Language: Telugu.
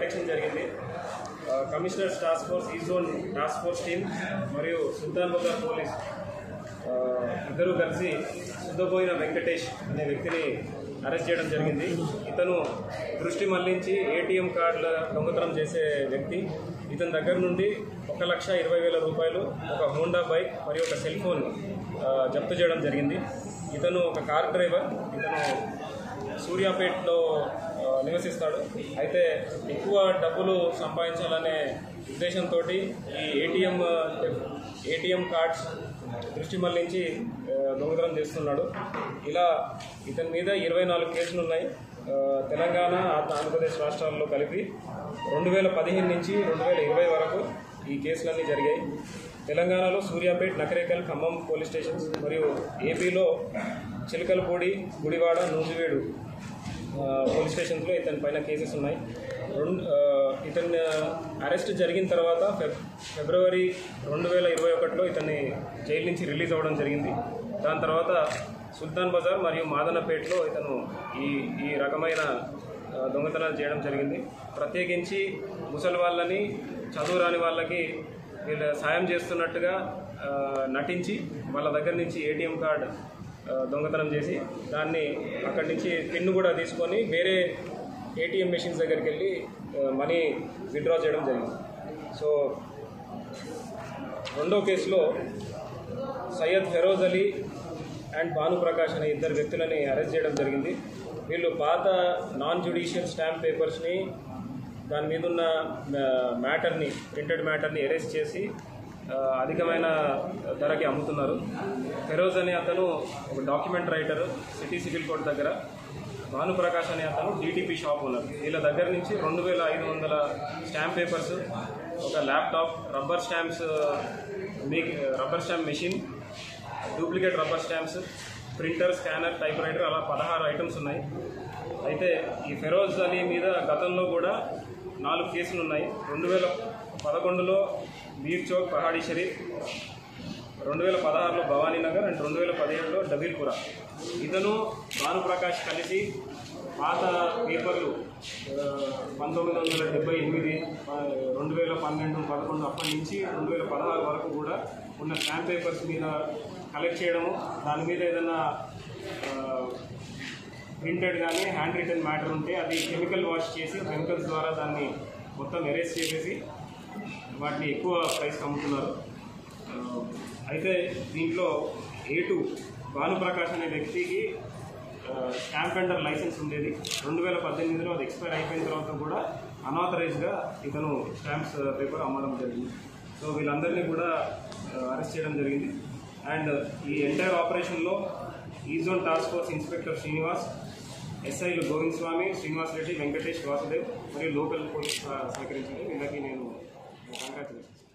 డిటెక్షన్ జరిగింది ఆ, కమిషనర్స్ టాస్క్ ఫోర్స్ ఈ జోన్ టాస్క్ ఫోర్స్ టీమ్ మరియు సుల్తాన్ బజార్ పోలీస్ ఆ, ఇద్దరు కలిసి శుద్ధపోయిన వెంకటేష్ అనే వ్యక్తిని అరెస్ట్ చేయడం జరిగింది ఇతను దృష్టి మళ్లించి ఏటీఎం కార్డుల దొంగతనం చేసే వ్యక్తి ఇతని దగ్గర నుండి ఒక లక్ష ఇరవై వేల రూపాయలు ఒక హోండా బైక్ మరియు ఒక సెల్ ఫోన్ ఆ, జప్తు చేయడం జరిగింది ఇతను ఒక కార్ డ్రైవర్ ఇతను సూర్యాపేటలో ఆ, నివసిస్తాడు అయితే ఎక్కువ డబ్బులు సంపాదించాలనే ఉద్దేశంతో ఈ ఏటీఎం ఏటీఎం కార్డ్స్ దృష్టి మళ్లించి ఆ, దొంగతనం చేస్తున్నాడు ఇలా ఇతని మీద ఇరవై నాలుగు కేసులు ఉన్నాయి ఆ, తెలంగాణ ఆంధ్ర- ఆంధ్రప్రదేశ్ రాష్ట్రాల్లో కలిపి రెండు వేల పదిహేను నుంచి రెండు వేల ఇరవై వరకు ఈ కేసులన్నీ జరిగాయి తెలంగాణలో సూర్యాపేట్ నకరేకల్ ఖమ్మం పోలీస్ స్టేషన్స్ మరియు ఏపీలో చిలకలపూడి గుడివాడ నూజివేడు ఆ, పోలీస్ స్టేషన్స్లో ఇతని పైన కేసెస్ ఉన్నాయి రెండు ఆ, ఇతన్ని అరెస్ట్ జరిగిన తర్వాత ఫెబ్ ఫిబ్రవరి రెండు వేల ఇరవై ఒకటిలో ఇతన్ని జైలు నుంచి రిలీజ్ అవ్వడం జరిగింది దాని తర్వాత సుల్తాన్ బజార్ మరియు మాదనపేటలో ఇతను ఈ ఈ రకమైన ఆ, దొంగతనాలు చేయడం జరిగింది ప్రత్యేకించి ముసలి వాళ్ళని చదువు రాని వాళ్ళకి వీళ్ళు సాయం చేస్తున్నట్టుగా ఆ, నటించి వాళ్ళ దగ్గర నుంచి ఏటీఎం కార్డ్ ఆ, దొంగతనం చేసి దాన్ని అక్కడి నుంచి పిన్ను కూడా తీసుకొని వేరే ఏటీఎం మెషిన్స్ దగ్గరికి వెళ్ళి ఆ, మనీ విత్డ్రా చేయడం జరిగింది సో రెండో కేసులో సయ్యద్ ఫెరోజ్ అలీ అండ్ భానుప్రకాష్ అనే ఇద్దరు వ్యక్తులని అరెస్ట్ చేయడం జరిగింది వీళ్ళు పాత నాన్ జ్యుడిషియల్ స్టాంప్ పేపర్స్ని దాని మీద ఉన్న మ్యాటర్ని ప్రింటెడ్ మ్యాటర్ని ఎరేస్ చేసి ఆ, అధికమైన ధరకి అమ్ముతున్నారు ఫెరోజ్ అనే అతను ఒక document writer city civil court దగ్గర భానుప్రకాష్ అనే అతను డీటీపీ షాప్ ఉన్నారు వీళ్ళ దగ్గర నుంచి రెండు వేల ఐదు వందల స్టాంప్ పేపర్స్ ఒక ల్యాప్టాప్ రబ్బర్ స్టాంప్స్ మీ rubber stamp machine duplicate rubber stamps printer scanner typewriter అలా పదహారు ఐటమ్స్ ఉన్నాయి అయితే ఈ ఫెరోజ్ అలీ మీద గతంలో కూడా నాలుగు కేసులు ఉన్నాయి రెండు వేల పదకొండులో బీర్ చౌక్ పహాడీ షరీఫ్ రెండు వేల పదహారులో భవానీనగర్ అండ్ రెండు వేల పదిహేడులో డబీల్పుర ఇతను భానుప్రకాష్ కలిసి పాత పేపర్లు ఆ, పంతొమ్మిది వందల డెబ్బై ఎనిమిది ఆ, రెండు వేల పన్నెండు పదకొండు అప్పటి నుంచి రెండు వేల పదహారు వరకు కూడా ఉన్న స్టాంప్ పేపర్స్ మీద కలెక్ట్ చేయడము దాని మీద ఏదైనా ప్రింటెడ్ కానీ హ్యాండ్ రిటర్న్ మ్యాటర్ ఉంటే అది కెమికల్ వాష్ చేసి కెమికల్స్ ద్వారా దాన్ని మొత్తం ఎరేస్ చేసేసి వాటిని ఎక్కువ ప్రైస్కి అమ్ముతున్నారు ఆ, అయితే దీంట్లో ఏ టూ భానుప్రకాష్ అనే వ్యక్తికి స్టాంప్ వెండర్ లైసెన్స్ ఉండేది రెండు వేల పద్దెనిమిదిలో అది ఎక్స్పైర్ అయిపోయిన తర్వాత కూడా అనాథరైజ్గా ఇతను స్టాంప్స్ పేపర్ అమ్మడం జరిగింది సో వీళ్ళందరినీ కూడా అరెస్ట్ చేయడం జరిగింది అండ్ ఈ ఎంటైర్ ఆపరేషన్లో ఈ zone task force inspector Srinivas ఎస్ఐలు గోవింద్ స్వామి శ్రీనివాస్ రెడ్డి వెంకటేష్ వాసుదేవ్ మరియు లోకల్ పోలీస్ సహకరించారు వీళ్ళకి నేను కంగ్రాచులేషన్స్